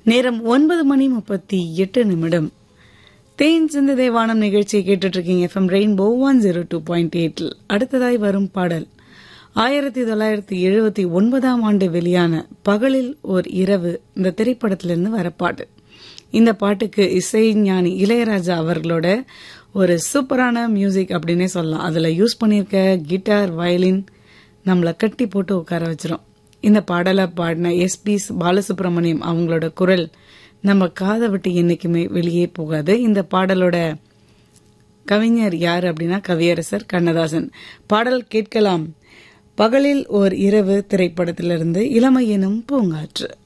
நேரம் ஒன்பது மணி முப்பத்தி எட்டு நிமிடம் தேன் சிந்து தேவானம் நிகழ்ச்சியை கேட்டுட்டு இருக்கீங்க FM rainbow one zero two point எயிட்டில் அடுத்ததாய் வரும் பாடல் ஆயிரத்தி தொள்ளாயிரத்தி எழுபத்தி ஒன்பதாம் ஆண்டு வெளியான பகலில் ஓர் இரவு இந்த திரைப்படத்திலிருந்து வர பாட்டு இந்த பாட்டுக்கு இசைஞானி இளையராஜா அவர்களோட ஒரு சூப்பரான மியூசிக் அப்படின்னே சொல்லலாம் அதுல யூஸ் பண்ணியிருக்க கிட்டார் வயலின் நம்மளை கட்டி போட்டு உட்கார வச்சிரும் இந்த பாடலை பாடின எஸ்பி பாலசுப்ரமணியம் அவங்களோட குரல் நம்ம காதை விட்டு என்னைக்குமே வெளியே போகாது இந்த பாடலோட கவிஞர் யார் அப்படின்னா கவியரசர் கண்ணதாசன் பாடல் கேட்கலாம் பகலில் ஓர் இரவு திரைப்படத்திலிருந்து இளமை எனும் பூங்காற்று